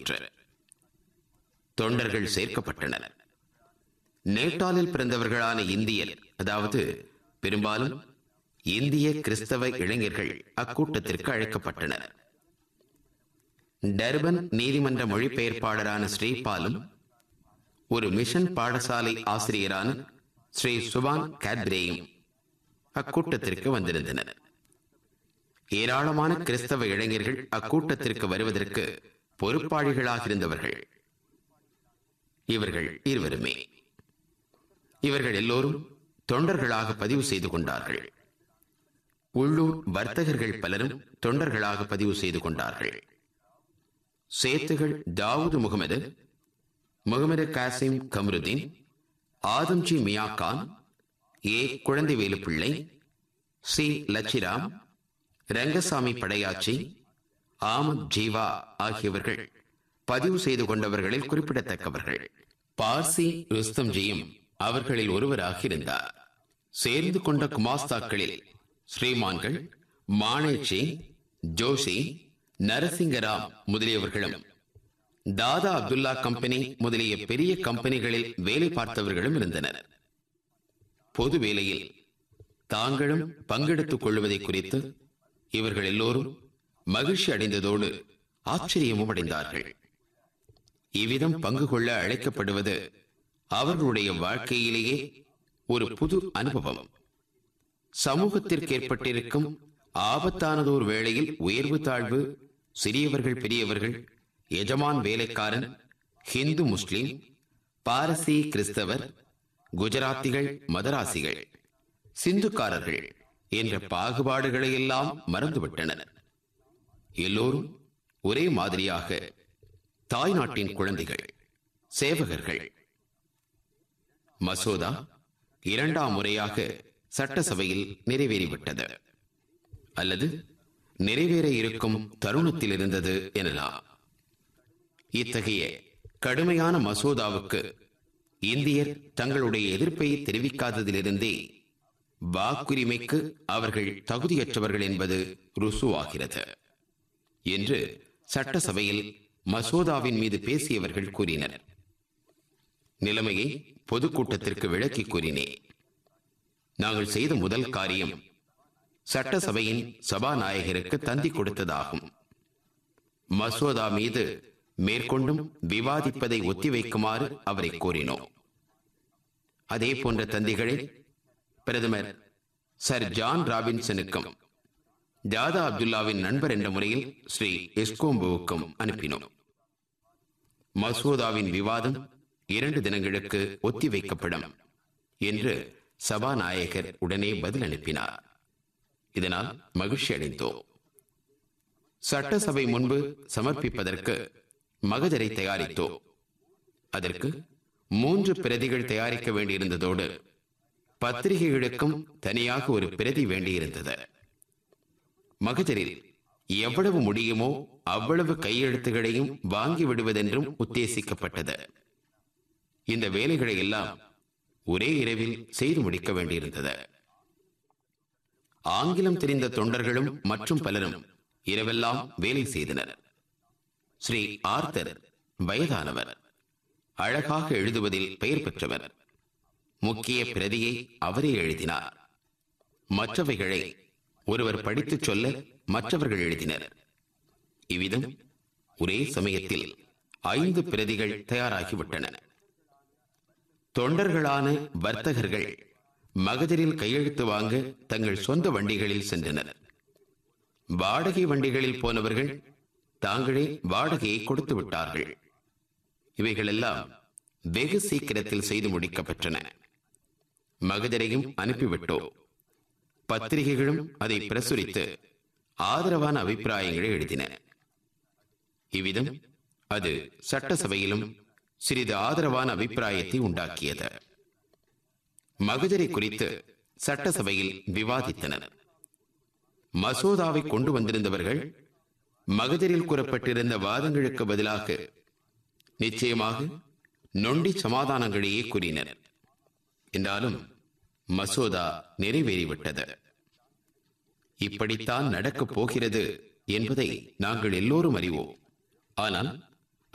நடைபெற்ற தொண்டர்கள் சேர்க்கப்பட்டனர் நேட்டாலில் பிறந்தவர்களான இந்தியர் அதாவது பெரும்பாலும் இந்திய கிறிஸ்தவ இளைஞர்கள் அக்கூட்டத்திற்கு அழைக்கப்பட்டனர் டர்பன் நீதிமன்ற மொழிபெயர்ப்பாளரான ஸ்ரீபாலும் ஒரு மிஷன் பாடசாலை ஆசிரியரான ஸ்ரீ சுபான் கேட்பிரேயும் அக்கூட்டத்திற்கு வந்திருந்தனர் ஏராளமான கிறிஸ்தவ இளைஞர்கள் அக்கூட்டத்திற்கு வருவதற்கு பொறுப்பாளிகளாக இருந்தவர்கள் இவர்கள் இருவருமே இவர்கள் எல்லோரும் தொண்டர்களாக பதிவு செய்து கொண்டார்கள் உள்ளூர் வர்த்தகர்கள் பலரும் தொண்டர்களாக பதிவு செய்து கொண்டார்கள் சேத்துகள் தாவூது முகமது முகமது காசிம் கமருதீன் ஆதம்ஜி மியா கான் ஏ குழந்தைவேலு பிள்ளை சி லட்சிராம் ரங்கசாமி படையாச்சி ஆமத் ஜீவா ஆகியவர்கள் பதிவு செய்து கொண்டவர்களில் குறிப்பிடத்தக்கவர்கள் பார்சி ருஸ்தம்ஜியும் அவர்களில் ஒருவராக இருந்தார் சேர்ந்து கொண்ட குமாஸ்தாக்களில் ஸ்ரீமான்கள் மானேச்சி ஜோஷி நரசிங்கராம் முதலியவர்களும் தாதா அப்துல்லா கம்பெனி முதலிய பெரிய கம்பெனிகளில் வேலை பார்த்தவர்களும் இருந்தனர் பொது வேலையில் தாங்களும் பங்கெடுத்துக் கொள்வதை குறித்து இவர்கள் எல்லோரும் மகிழ்ச்சி அடைந்ததோடு ஆச்சரியமும் அடைந்தார்கள் இவ்விதம் பங்கு கொள்ள அழைக்கப்படுவது அவர்களுடைய வாழ்க்கையிலேயே ஒரு புது அனுபவம் சமூகத்திற்கு ஏற்பட்டிருக்கும் ஆபத்தானதோர் வேளையில் உயர்வு தாழ்வு சிறியவர்கள் பெரியவர்கள் எஜமான் வேலைக்காரன் ஹிந்து முஸ்லிம் பாரசி கிறிஸ்தவர் குஜராத்திகள் மதராசிகள் சிந்துக்காரர்கள் என்ற பாகுபாடுகளை எல்லாம் மறந்துவிட்டனர் எல்லோரும் ஒரே மாதிரியாக தாய்நாட்டின் குழந்தைகள் சேவகர்கள் மசோதா இரண்டாம் முறையாக சட்டசபையில் நிறைவேறிவிட்டது அல்லது நிறைவேற இருக்கும் தருணத்தில் இருந்தது எனலாம் இத்தகைய கடுமையான மசோதாவுக்கு இந்தியர் தங்களுடைய எதிர்ப்பை தெரிவிக்காததிலிருந்தே வாக்குரிமைக்கு அவர்கள் தகுதியற்றவர்கள் என்பது ருசுவாகிறது என்று சட்டசபையில் மசோதாவின் மீது பேசியவர்கள் கூறினர் நிலைமையை பொதுக்கூட்டத்திற்கு விளக்கி கூறினேன் நாங்கள் செய்த முதல் காரியம் சட்டசபையின் சபாநாயகருக்கு தந்தி கொடுத்ததாகும் மசோதா மீது மேற்கொண்டும் விவாதிப்பதை ஒத்திவைக்குமாறு அவரை கோரினோம் அதே போன்ற தந்திகளை பிரதமர் சர் ஜான் ராபின்சனுக்கும் தாதா அப்துல்லாவின் நண்பர் என்ற முறையில் ஸ்ரீ எஸ்கோம்புவுக்கும் அனுப்பினோம் மசோதாவின் விவாதம் இரண்டு தினங்களுக்கு ஒத்திவைக்கப்படும் என்று சபாநாயகர் உடனே பதில் அனுப்பினார் இதனால் மகிழ்ச்சி அடைந்தோம் சட்டசபை முன்பு சமர்ப்பிப்பதற்கு மகஜரை தயாரித்தோம் அதற்கு மூன்று பிரதிகள் தயாரிக்க வேண்டியிருந்ததோடு பத்திரிகைகளுக்கும் தனியாக ஒரு பிரதி வேண்டியிருந்தது மகஜரில் எவ்வளவு முடியுமோ அவ்வளவு கையெழுத்துகளையும் வாங்கி விடுவதென்றும் உத்தேசிக்கப்பட்டது இந்த வேலைகளை எல்லாம் ஒரே இரவில் செய்து முடிக்க வேண்டியிருந்தது ஆங்கிலம் தெரிந்த தொண்டர்களும் மற்றும் பலரும் இரவெல்லாம் வேலை செய்தனர் ஸ்ரீ ஆர்த்தர் வயதானவர் அழகாக எழுதுவதில் பெயர் பெற்றவர் முக்கிய பிரதியை அவரே எழுதினார் மற்றவைகளை ஒருவர் படித்துச் சொல்ல மற்றவர்கள் எழுதினர் இவ்விதம் ஒரே சமயத்தில் ஐந்து பிரதிகள் தயாராகிவிட்டன தொண்டர்களான வர்த்தகர்கள் மகஜரில் கையெழுத்து வாங்க தங்கள் சொந்த வண்டிகளில் சென்றனர் வாடகை வண்டிகளில் போனவர்கள் தாங்களே வாடகையை கொடுத்து விட்டார்கள் இவைகளெல்லாம் வெகு சீக்கிரத்தில் செய்து முடிக்கப்பட்டன மகஜரையும் அனுப்பிவிட்டோம் பத்திரிகைகளும் அதை பிரசுரித்து ஆதரவான அபிப்பிராயங்களை எழுதின இவ்விதம் அது சட்டசபையிலும் சிறிது ஆதரவான அபிப்பிராயத்தை உண்டாக்கியது மகஜரை குறித்து சட்டசபையில் விவாதித்தனர் மசோதாவை கொண்டு வந்திருந்தவர்கள் மகஜரில் கூறப்பட்டிருந்த வாதங்களுக்கு பதிலாக நிச்சயமாக நொண்டி சமாதானங்களையே கூறினர் என்றாலும் மசோதா நிறைவேறிவிட்டது இப்படித்தான் நடக்கப் போகிறது என்பதை நாங்கள் எல்லோரும் அறிவோம் ஆனால்